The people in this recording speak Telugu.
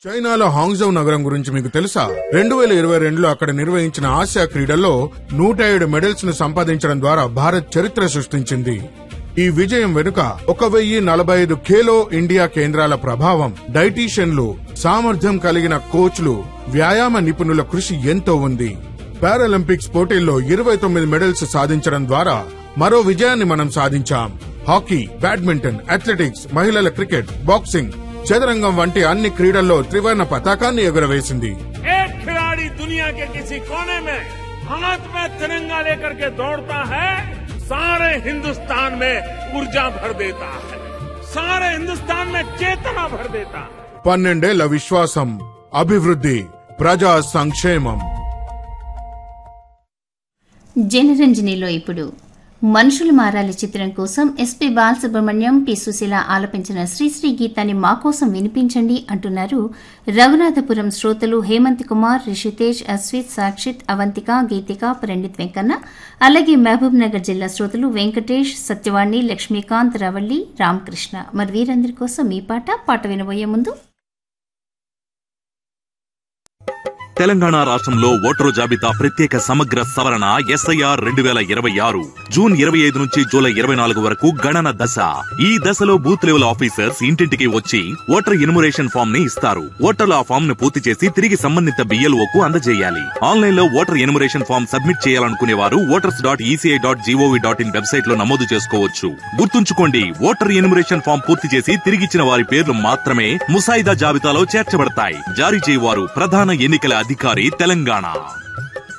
చైనాలో హాంగ్జౌ నగరం గురించి మీకు తెలుసా రెండు వేల ఇరవై రెండులో అక్కడ నిర్వహించిన ఆసియా క్రీడల్లో నూట ఏడు మెడల్స్ ను సంపాదించడం ద్వారా భారత్ చరిత్ర సృష్టించింది ఈ విజయం వెనుక ఒక వెయ్యి నలభై ఐదు ఖేలో ఇండియా కేంద్రాల ప్రభావం డైటీషియన్లు సామర్థ్యం కలిగిన కోచ్లు వ్యాయామ నిపుణుల కృషి ఎంతో ఉంది పారాలింపిక్స్ పోటీల్లో ఇరవై తొమ్మిది మెడల్స్ సాధించడం ద్వారా మరో విజయాన్ని మనం సాధించాం హాకీ బ్యాడ్మింటన్ అథ్లెటిక్స్ మహిళల క్రికెట్ బాక్సింగ్ చదరంగం వంటి అన్ని క్రీడల్లో త్రివర్ణ పతాకాన్ని ఎగురవేసింది एक खिलाड़ी दुनिया के किसी कोने में हाथ में तिरंगा लेकर के दौड़ता है सारे हिंदुस्तान में ऊर्जा भर देता है सारे हिंदुस्तान में चेतना भर देता है పన్నెండేళ్ల విశ్వాసం అభివృద్ధి ప్రజా సంక్షేమం జనరంజనిలో ఇప్పుడు మనుషులు మారాలి చిత్రం కోసం ఎస్పీ బాలసుబ్రహ్మణ్యం పి సుశీల ఆలపించిన శ్రీశ్రీ గీతాన్ని మా కోసం వినిపించండి అంటున్నారు రఘునాథపురం శ్రోతలు హేమంత్ కుమార్ రిషితేజ్ అశ్విత్ సాక్షిత్ అవంతిక గీతిక ప్రణిత్ వెంకన్న అలాగే మహబూబ్ నగర్ జిల్లా శ్రోతలు వెంకటేష్ సత్యవాణి లక్ష్మీకాంత్ రవళి రామకృష్ణ మరి వీరందరి కోసం ఈ పాట పాట వినబోయే ముందు తెలంగాణ రాష్ట్రంలో ఓటరు జాబితా ప్రత్యేక సమగ్ర సవరణ ఎస్ఐఆర్ రెండు వేల ఇరవై ఆరు జూన్ ఇరవై ఐదు నుంచి జూలై ఇరవై నాలుగు వరకు గణన దశ ఈ దశలో బూత్ లెవెల్ ఆఫీసర్స్ ఇంటింటికి వచ్చి ఓటర్ ఎన్యుమరేషన్ ఫామ్ ని ఇస్తారు ఓటర్లు ఆ ఫామ్ ను పూర్తి చేసి తిరిగి సంబంధిత BLO కు అందజేయాలి ఆన్లైన్ లో ఓటర్ ఎన్యుమరేషన్ ఫామ్ సబ్మిట్ చేయాలనుకునే వారు voters dot ECI dot GOV dot in website లో నమోదు చేసుకోవచ్చు గుర్తుంచుకోండి ఓటర్ ఎన్యుమరేషన్ ఫామ్ పూర్తి చేసి తిరిగిచ్చిన వారి పేర్లు మాత్రమే ముసాయిదా జాబితాలో చేర్చబడతాయి జారీ చేయవారు ప్రధాన ఎన్నికల అధికారి తెలంగాణ